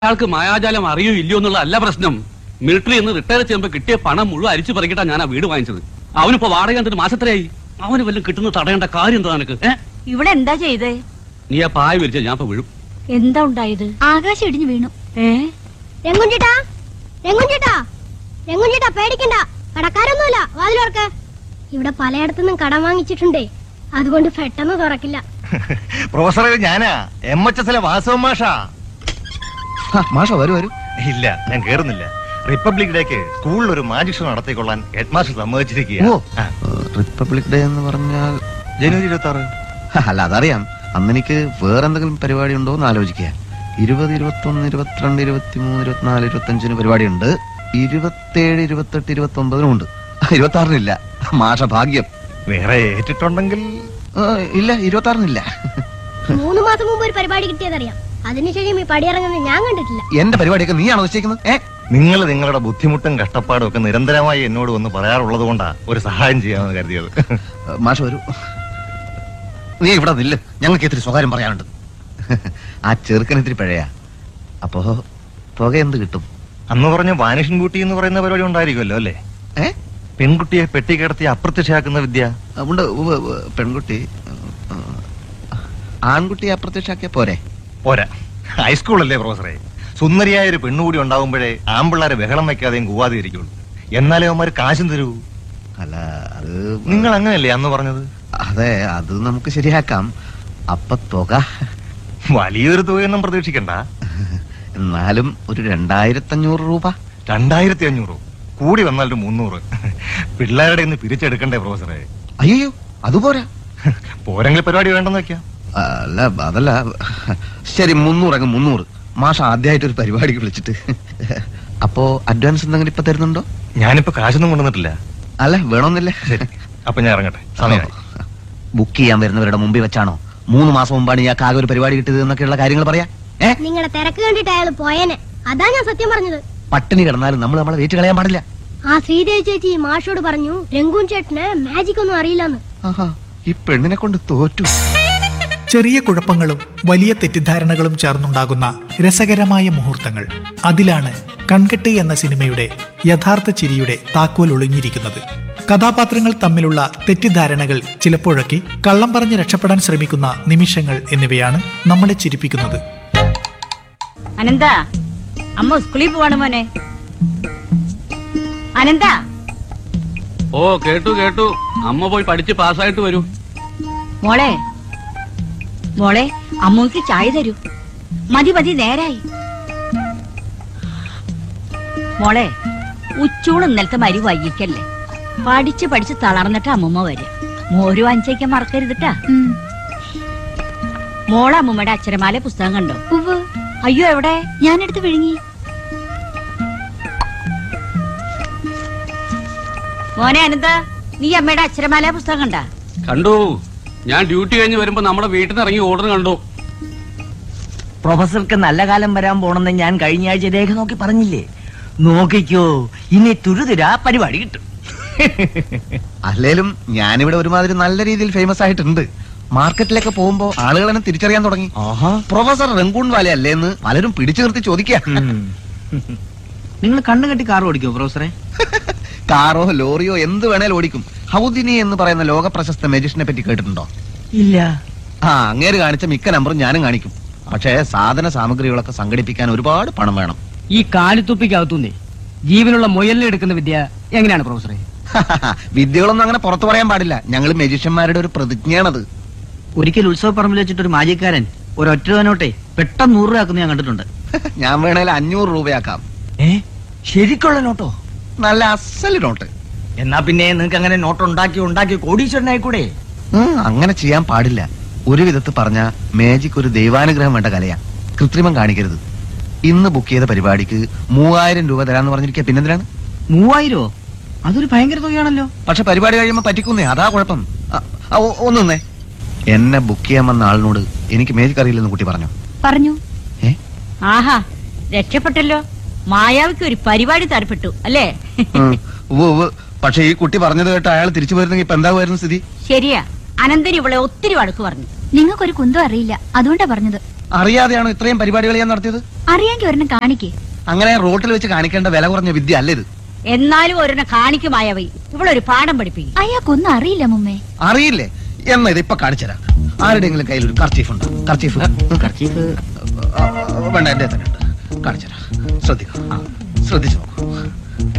അയാൾക്ക് മായാജാലം അറിയോ ഇല്ലയോ എന്നുള്ള അല്ല പ്രശ്നം മിലിറ്ററി എന്ന് റിട്ടയർ ചെയ്യുമ്പോൾ കിട്ടിയ പണം മുഴുവൻ അരിച്ചു പറിക്കിട്ടാ ഞാൻ ആ വീട് വാങ്ങിച്ചത് അവനിപ്പോ വാടക എന്നിട്ട് മാസത്രയായി അവന് വല്ലതും കിട്ടുന്ന തടയേണ്ട കാര്യം എന്താ നിനക്ക് ഏ? ഇവിടെ എന്താ ചെയ്തേ നീ ആ പായ വിരിച്ച ഞാൻ ഇപ്പൊ വീഴും എന്താ ഉണ്ടായത് ആകാശം ഇടിഞ്ഞു വീണു ഏ രംഗുഞ്ചേട്ടാ രംഗുഞ്ചേട്ടാ രംഗുഞ്ചേട്ടാ പേടിക്കണ്ട കടക്കാരൊന്നുമില്ല വാതിലോർക്ക് ഇവിടെ പലയിടത്തുനിന്നും കടം വാങ്ങിച്ചിട്ടുണ്ടേ അതുകൊണ്ട് പെട്ടെന്ന് തുറക്കില്ല പ്രൊഫസറെ ഞാനാ എം എച്ച് എസിലെ വാസവ മാഷാ മാഷ വരൂ വരൂ ഇല്ല ഞാൻ കേറുന്നില്ല റിപ്പബ്ലിക് ഡേക്ക് സ്കൂളിൽ ഒരു മാജിക് ഷോ നടത്തിക്കൊള്ളാൻ ഹെഡ് മാസ്റ്റർ സമ്മതിച്ചിരിക്കുക ഓ റിപ്പബ്ലിക് ഡേ എന്ന് പറഞ്ഞാൽ ജനുവരി ഇരുപത്തി ആറ് ഹ, അല്ല അതറിയാം അന്ന് എനിക്ക് വേറെന്തെങ്കിലും പരിപാടി ഉണ്ടോ എന്ന് ആലോചിക്കുക ഇരുപത് ഇരുപത്തൊന്ന് ഇരുപത്തിരണ്ട് ഇരുപത്തി മൂന്ന് ഇരുപത്തിനാല് ഇരുപത്തഞ്ചിന് പരിപാടിയുണ്ട് ഇരുപത്തേഴ് ഇരുപത്തെട്ട് ഇരുപത്തി ഒമ്പതിനും ഉണ്ട് ഇരുപത്തി ആറിനില്ല മാഷ ഭാഗ്യം വേറെ ഏറ്റിട്ടുണ്ടെങ്കിൽ ആ, ഇല്ല ഇരുപത്തി ആറിനില്ല മൂന്ന് മാസം മുമ്പ് ഒരു പരിപാടി കിട്ടിയതറിയാം അതിനുശേഷം ഈ പടിയിറങ്ങുന്നത് ഞാൻ കണ്ടിട്ടില്ല എന്റെ പരിപാടിയൊക്കെ നീയാണോ നിശ്ചയിക്കുന്നത് ഏ നിങ്ങൾ നിങ്ങളുടെ ബുദ്ധിമുട്ടും കഷ്ടപ്പാടും ഒക്കെ നിരന്തരമായി എന്നോട് വന്ന് പറയാറുള്ളത് കൊണ്ടാ ഒരു സഹായം ചെയ്യാമെന്ന് കരുതിയത് മാഷ വരൂ നീ ഇവിടെ നില്ല് ഞങ്ങൾക്ക് ഇത്തിരി സ്വകാര്യം പറയാനുണ്ട് ആ ചെറുക്കൻ ഇത്തിരി പഴയാ അപ്പോ തുക എന്ത് കിട്ടും അന്ന് പറഞ്ഞ വാനിഷൻ ബ്യൂട്ടി എന്ന് പറയുന്ന പരിപാടി ഉണ്ടായിരിക്കുമല്ലോ അല്ലേ ഏ പെൺകുട്ടിയെ പെട്ടി കിടത്തി അപ്രത്യക്ഷയാക്കുന്ന വിദ്യ ഉണ്ട് ഉവ്വ് ഉവ്വ് പെൺകുട്ടി ആ, ആൺകുട്ടിയെ അപ്രത്യക്ഷാക്കിയ പോരെ പോരാ ഹൈസ്കൂളല്ലേ പ്രൊഫസറെ സുന്ദരിയായ ഒരു പെണ്ണുകൂടി ഉണ്ടാവുമ്പോഴേ ആമ്പിള്ളാരെ ബഹളം വെക്കാതെയും കൂവാതെ ഇരിക്കുള്ളൂ എന്നാലേ അവന്മാർ കാശും തരൂ അല്ല അത് നിങ്ങൾ അങ്ങനെയല്ലേ അന്ന് പറഞ്ഞത് അതെ അത് നമുക്ക് ശരിയാക്കാം അപ്പൊ തുക വലിയൊരു തുകയൊന്നും പ്രതീക്ഷിക്കണ്ട എന്നാലും ഒരു രണ്ടായിരത്തഞ്ഞൂറ് രൂപ രണ്ടായിരത്തി അഞ്ഞൂറ് കൂടി വന്നാൽ ഒരു മുന്നൂറ് പിള്ളേരുടെ ഇന്ന് പിരിച്ചെടുക്കണ്ടേ പ്രൊഫസറെ അയ്യോ അതുപോരാ പോരെങ്കിൽ പരിപാടി വേണ്ടെന്ന് വെക്കാം അല്ല അതല്ല ശരി മുന്നൂറങ്ങ് മുന്നൂറ് മാഷ ആദ്യമായിട്ട് ഒരു പരിപാടിക്ക് വിളിച്ചിട്ട് അപ്പോ അഡ്വാൻസ് എന്തെങ്കിലും ഇപ്പൊ തരുന്നുണ്ടോ ഞാനിപ്പോ കാശൊന്നും കൊണ്ടുവന്നിട്ടില്ല അല്ല വേണമെന്നില്ല ശരി അപ്പൊ ഞാൻ ഇറങ്ങട്ടെ സമയമായി ബുക്ക് ചെയ്യാൻ വരുന്നവരുടെ മുമ്പിൽ വെച്ചാണോ മൂന്ന് മാസം മുമ്പാണ് ഇയാൾക്ക് ആകെ ഒരു പരിപാടി കിട്ടിയത് എന്നൊക്കെയുള്ള കാര്യങ്ങൾ പറയാ ഏ നിങ്ങളുടെ തിരക്ക് കണ്ടിട്ട് അയാൾ പോയേനെ അതാ ഞാൻ സത്യം പറഞ്ഞത് പട്ടിണി കിടന്നാലും നമ്മൾ നമ്മളെ വെയിറ്റ് കളയാൻ പാടില്ല ആ ശ്രീദേവി ചേച്ചി മാഷോട് പറഞ്ഞു രംഗൂൻ ചേട്ടന് മാജിക് ഒന്നും അറിയില്ലെന്ന് ആഹാ, ഈ പെണ്ണിനെ കൊണ്ട് തോറ്റു ചെറിയ കുഴപ്പങ്ങളും വലിയ തെറ്റിദ്ധാരണകളും ചേർന്നുണ്ടാകുന്ന രസകരമായ മുഹൂർത്തങ്ങൾ അതിലാണ് കൺകെട്ട് എന്ന സിനിമയുടെ യഥാർത്ഥ ചിരിയുടെ താക്കോൽ ഒളിഞ്ഞിരിക്കുന്നത് കഥാപാത്രങ്ങൾ തമ്മിലുള്ള തെറ്റിദ്ധാരണകൾ ചിലപ്പോഴൊക്കെ കള്ളം പറഞ്ഞ് രക്ഷപ്പെടാൻ ശ്രമിക്കുന്ന നിമിഷങ്ങൾ എന്നിവയാണ് നമ്മളെ ചിരിപ്പിക്കുന്നത് അനന്ത അമ്മ സ്കൂളിൽ പോവാണ് മോനെ അനന്ത ഓ കേട്ടു കേട്ടു അമ്മ പോയി പഠിച്ച് പാസ്സായിട്ട് വരൂ മോളെ മോളെ അമ്മൂക്ക് ചായ തരൂ മതി മതി നേരായി മോളെ ഉച്ചൂണ് ഇന്നലത്തെ മരി വൈകിക്കല്ലേ പഠിച്ച് പഠിച്ച് തളർന്നിട്ട് അമ്മൂമ്മ വരും മോര് വാങ്ങിച്ചേക്കാൻ മറക്കരുതിട്ടാ മോളെ അമ്മൂമ്മയുടെ അക്ഷരമാല പുസ്തകം കണ്ടോ അയ്യോ എവിടെ ഞാനെടുത്ത് വിഴുങ്ങി മോനെ അനന്ത നീ അമ്മയുടെ അക്ഷരമാല പുസ്തകം കണ്ടാ കണ്ടു ഞാൻ ഡ്യൂട്ടി കഴിഞ്ഞ് വരുമ്പോ നമ്മുടെ വീട്ടിൽ നിന്ന് ഇറങ്ങി ഓർഡർ കണ്ടു പ്രൊഫസർക്ക് നല്ല കാലം വരാൻ പോണെന്ന് ഞാൻ കഴിഞ്ഞ ആഴ്ച രേഖ നോക്കി പറഞ്ഞില്ലേ നോക്കിക്കോ ഇനി തുരുതുരാ പരിപാടി കിട്ടും അല്ലേലും ഞാനിവിടെ ഒരുമാതിരി നല്ല രീതിയിൽ ഫേമസ് ആയിട്ടുണ്ട് മാർക്കറ്റിലൊക്കെ പോകുമ്പോ ആളുകൾ എന്നെ തിരിച്ചറിയാൻ തുടങ്ങി പ്രൊഫസർ റംഗൂൺ വാല അല്ലേ എന്ന് പലരും പിടിച്ചു നിർത്തി ചോദിക്കാം നിങ്ങൾ കണ്ണു കെട്ടി കാർ ഓടിക്കോ പ്രൊഫസറെ കാറോ ലോറിയോ എന്ത് വേണേലും ഓടിക്കും ഹൗദിനി എന്ന് പറയുന്ന ലോക പ്രശസ്ത മെജിഷനെ പറ്റി കേട്ടിട്ടുണ്ടോ ഇല്ല ആ അങ്ങേര് കാണിച്ച മിക്ക നമ്പറും ഞാനും കാണിക്കും പക്ഷേ സാധന സാമഗ്രികളൊക്കെ സംഘടിപ്പിക്കാൻ ഒരുപാട് പണം വേണം ഈ കാലിത്തുപ്പിക്കകത്തുനിന്നേ ജീവനുള്ള മുയലിനെ എടുക്കുന്ന വിദ്യ എങ്ങനെയാണ് പ്രൊഫസറെ വിദ്യകളൊന്നും അങ്ങനെ പുറത്തു പറയാൻ പാടില്ല ഞങ്ങൾ മെജിഷ്യന്മാരുടെ ഒരു പ്രതിജ്ഞയാണത് ഒരിക്കൽ ഉത്സവ പറമ്പിൽ വെച്ചിട്ട് ഒരു മാജിക്കാരൻ ഒരൊറ്റ നോട്ടെ പെട്ടെന്ന് നൂറ് രൂപ ഞാൻ കണ്ടിട്ടുണ്ട് ഞാൻ വേണേൽ അഞ്ഞൂറ് രൂപയാക്കാം ഏ ശരിക്കുള്ള നോട്ടോ നല്ല അസല് നോട്ട് എന്നാ പിന്നെ നിങ്ങൾക്ക് അങ്ങനെ നോട്ട് ഉണ്ടാക്കി ഉണ്ടാക്കി കോടീശ്വരനായിക്കൂടെ ഉം, അങ്ങനെ ചെയ്യാൻ പാടില്ല ഒരു വിധത്തിൽ പറഞ്ഞ മാജിക് ഒരു ദൈവാനുഗ്രഹം വേണ്ട കലയാ കൃത്രിമം കാണിക്കരുത് ഇന്ന് ബുക്ക് ചെയ്ത പരിപാടിക്ക് മൂവായിരം രൂപ തരാന്ന് പറഞ്ഞിരിക്കുക പിന്നെന്തിനാണ് മൂവായിരോ അതൊരു ഭയങ്കര തുകയാണല്ലോ പക്ഷെ പരിപാടി കഴിയുമ്പോ പറ്റിക്കുന്നേ അതാ കുഴപ്പം ആ, ആ, ഒ- ഒന്നൊന്നേ എന്നെ ബുക്ക് ചെയ്യാൻ വന്ന ആളിനോട് എനിക്ക് മേജിക് അറിയില്ലെന്ന് കുട്ടി പറഞ്ഞു പറഞ്ഞു ഏ ആഹാ രക്ഷപ്പെട്ടല്ലോ മായാവിക്ക് ഒരു പരിപാടി തരപ്പെട്ടു അല്ലേ ഉം, ഉവ്വ് ഉവ്വ്. പക്ഷെ ഈ കുട്ടി പറഞ്ഞത് കേട്ട് അയാൾ തിരിച്ചു പോയിരുന്നെങ്കിൽ ഇപ്പൊ എന്താകുമായിരുന്നു സ്ഥിതി ശരിയാ അനന്തൻ ഇവളെ ഒത്തിരി വഴക്ക് പറഞ്ഞു നിങ്ങൾക്കൊരു കുന്തം അറിയില്ല അതുകൊണ്ടാ പറഞ്ഞത് അറിയാതെയാണോ ഇത്രയും പരിപാടികൾ ഞാൻ നടത്തിയത് അറിയാമെങ്കിൽ ഒരെണ്ണം കാണിക്കേ അങ്ങനെ റോട്ടിൽ വെച്ച് കാണിക്കേണ്ട വില കുറഞ്ഞ വിദ്യ അല്ല ഇത് എന്നാലും ഒരെണ്ണം കാണിക്കുമായവൈ ഇവളൊരു പാഠം പഠിപ്പിക്കും അയാൾക്കൊന്നും അറിയില്ല മുമ്മേ അറിയില്ലേ എന്നാ ഇത് ഇപ്പൊ കാണിച്ചുതരാം ആരുടെയെങ്കിലും കയ്യിൽ ഒരു കർച്ചീഫ് ഉണ്ടോ കർച്ചീഫ് വേണ്ട എന്റെ തന്നെ ഉണ്ട് കാണിച്ചുതരാം ശ്രദ്ധിക്കാം ശ്രദ്ധിച്ചു നോക്കൂ